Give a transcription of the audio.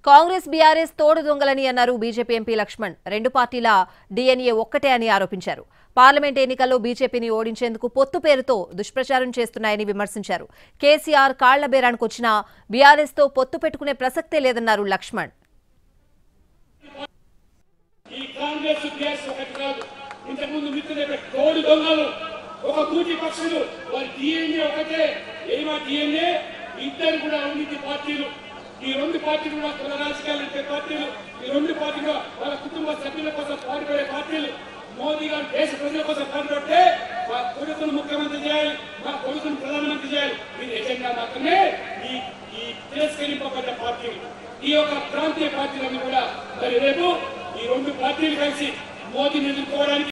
Congress BRS తోడు దొంగలని అన్నారు బీజేపీ ఎంపీ లక్ష్మణ్ రెండు పార్టీల డీఎన్ఏ ఒక్కటే అని ఆరోపించారు పార్లమెంట్ ఎన్నికల్లో బీజేపీని ఓడించేందుకు పొత్తు పేరుతో దుష్ప్రచారం చేస్తున్నాయని విమర్శించారు కేసీఆర్ కాళ్ల బేరానికి వచ్చినా బీఆర్ఎస్ తో పొత్తు పెట్టుకునే ప్రసక్తే లేదన్నారు లక్ష్మణ్ ఈ కాంగ్రెస్ గ్యాస్ ఒకటి కాదు ఇంతకుముందు మిత్రులు చెప్పారు, తోడు దొంగలు ఒక కూటి పక్షులు వారి డిఎన్ఏ ఒకటే ఏమా డిఎన్ఏ ఇద్దరు కూడా అవినీతి పార్టీలు ఈ రెండు పార్టీలు కూడా కుల రాజకీయాలు ఇచ్చే పార్టీలు ఈ రెండు పార్టీలు కూడా వాళ్ళ కుటుంబ సభ్యుల కోసం పాటుపడే పార్టీలు మోదీ గారు దేశ ప్రజల కోసం పాటుపడితే మా కొడుకును ముఖ్యమంత్రి చేయాలి మా కొడుకును ప్రధానమంత్రి చేయాలి ఇది ఎజెండా మాత్రమే ఈ ఈ తిరస్కరింపబడ్డ పార్టీలు ఈ యొక్క ప్రాంతీయ పార్టీలన్నీ కూడా మరి రేపు ఈ రెండు పార్టీలు కలిసి మోదీని ఎదుర్కోవడానికి